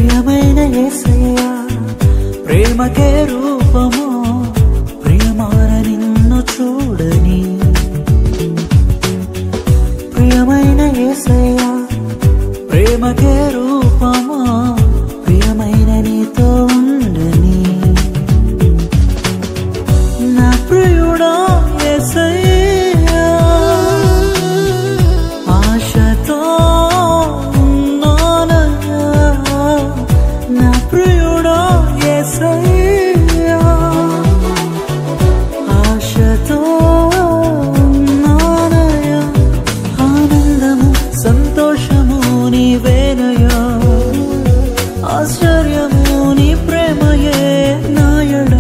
ప్రియమైన యేసయ్యా ప్రేమకే రూపము ప్రియమాన నిన్ను చూడని ప్రియమైన యేసయ్యా ప్రేమకే రూపము ప్రియమైన నీతో ఉండని నా ప్రియుడా యేసయ్యా ఆశతో ఉన్నానయ్యా నా ప్రియుడా యేసయ్యా ఆశతో ఉన్నానయ్యా ఆనందము సంతోషము నీవేనయ్యా ఆశ్చర్యము నీ ప్రేమయే నాయడా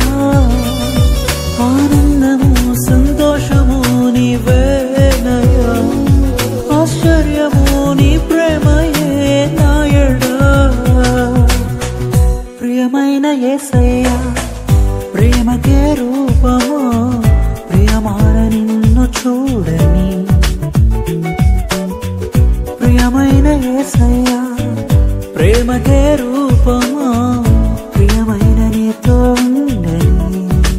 ఆనందము సంతోషము నీవేనయ్యా ఆశ్చర్యము నీ ప్రేమయే నాయడా ప్రియమైన యేసయ్యా ప్రేమకే రూపము ప్రియమాన నిన్ను చూడని ప్రియమైన యేసయ్యా ప్రేమకే రూపము ప్రియమైన నీతో ఉండని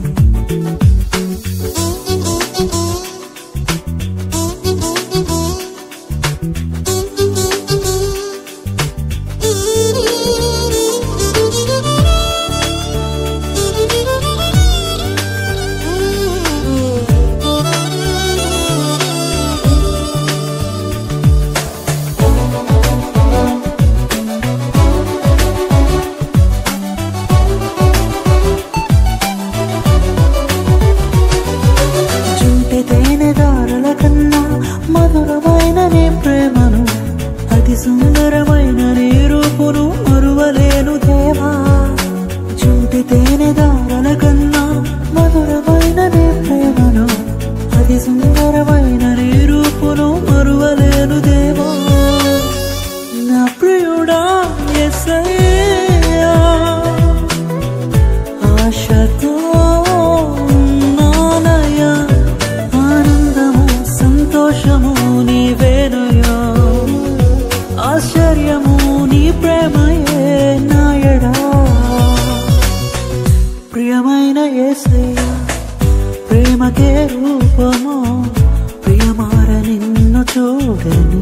చుంటి తేనె దారుల కన్నా మధురమైన నీ ప్రేమను అతి సుందరమైన నీ రూపును మరువలేను దేవా చుంటి తేనె దారుల కన్నా మధురమైన నీ ప్రేమను అతి సుందరమైన నీ రూపును మరువలేను దేవా నా ప్రియుడా యేసయ్యా ఆశతో ఉన్నానయ్యా ఆనందము సంతోషము నీవేనయ్యా ఆశ్చర్యము నీ ప్రేమయే నాయడా ప్రియమైన యేసయ్యా ప్రేమకే రూపము ప్రియమార నిన్ను చూడని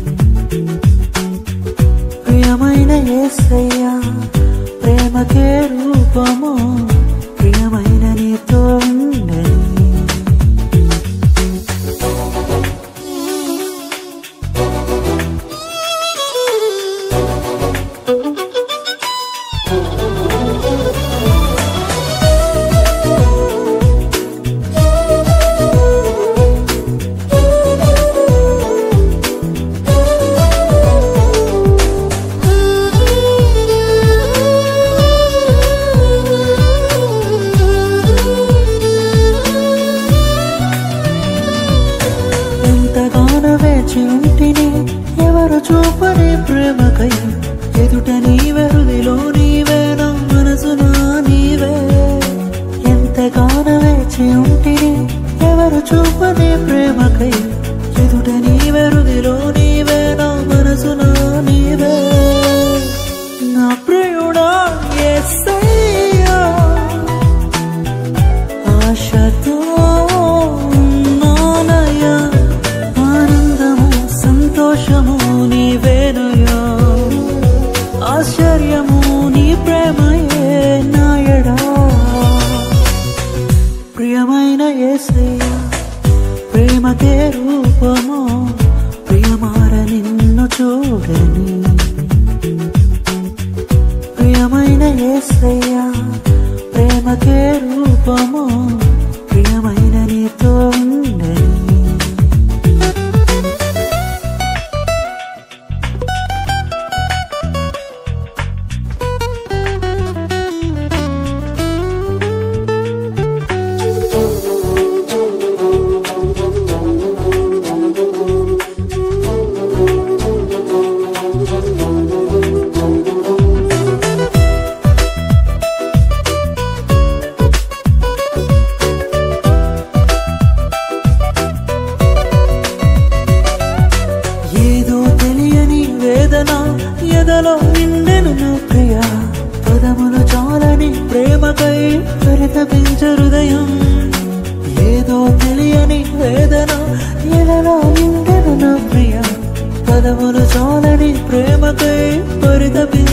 ప్రియమైన యేసయ్యా ప్రేమకే రూపము ప్రియమైన నీతో ఉండని ఎంతగానో వేచి ఉంటిని ఎవరు చూపని ప్రేమకై ఎదుట నీవెరుదిలో నీవే నా మనసునా నీవే ఎంతగానో వేచి ఉంటిని ఎవరు చూపని ప్రేమకై ఎదుట నీవెరుదిలో నీవే నా మనసునా నీవే నా ప్రియుడా యేసయ్యా ఆశతో ఉన్నానయ్యా ఆనందము సంతోషము నీవేనయ్యా ఆశ్చర్యము నీ ప్రేమయే నాయడా ప్రియమైన యేసయ్యా ప్రేమకే రూపము ప్రియమార నిన్ను చూడని ప్రియమైన యేసయ్యా ప్రేమకే రూపము ప్రియమైన నీతో ఉండని ఏదో తెలియని వేదన ఎదలో నిండెను నా ప్రియ ప్రేమకై పరితపించు హృదయం ఏదో తెలియని వేదన ఎలలో నిండెను నా ప్రియ పదములు చాలని ప్రేమకై పరితపించు